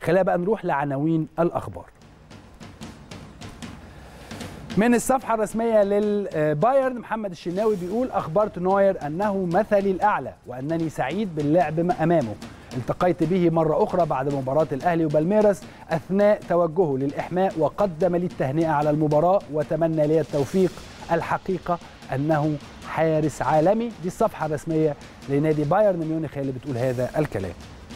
خلينا بقى نروح لعناوين الاخبار من الصفحة الرسمية للبايرن محمد الشناوي بيقول أخبرت نوير أنه مثلي الأعلى وأنني سعيد باللعب أمامه التقيت به مرة أخرى بعد مباراة الأهلي وبالميراس أثناء توجهه للإحماء وقدم لي التهنئة على المباراة وتمنى لي التوفيق الحقيقة أنه حارس عالمي دي الصفحة الرسمية لنادي بايرن ميونخ اللي بتقول هذا الكلام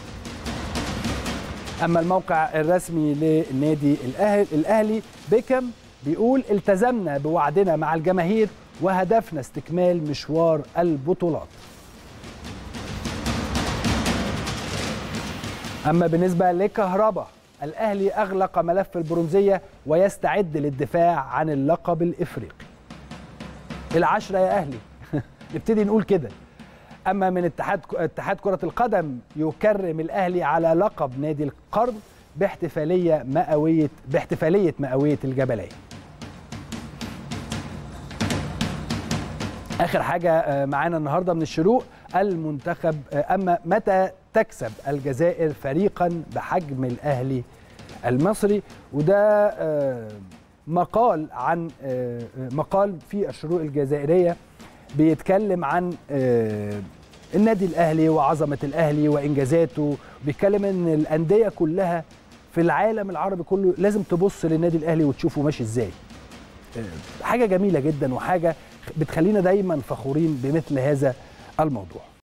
أما الموقع الرسمي لنادي الأهلي, الأهلي بيكم بيقول التزمنا بوعدنا مع الجماهير وهدفنا استكمال مشوار البطولات أما بالنسبة لكهربا الأهلي أغلق ملف البرونزية ويستعد للدفاع عن اللقب الإفريقي العشرة يا أهلي نبتدي نقول كده أما من اتحاد اتحاد كرة القدم يكرم الأهلي على لقب نادي القرن باحتفالية مئوية باحتفالية مئوية الجبلية اخر حاجه معانا النهارده من الشروق المنتخب اما متى تكسب الجزائر فريقا بحجم الاهلي المصري وده مقال عن مقال في الشروق الجزائريه بيتكلم عن النادي الاهلي وعظمه الاهلي وانجازاته بيتكلم ان الانديه كلها في العالم العربي كله لازم تبص للنادي الاهلي وتشوفه ماشي ازاي حاجه جميله جدا وحاجه بتخلينا دايما فخورين بمثل هذا الموضوع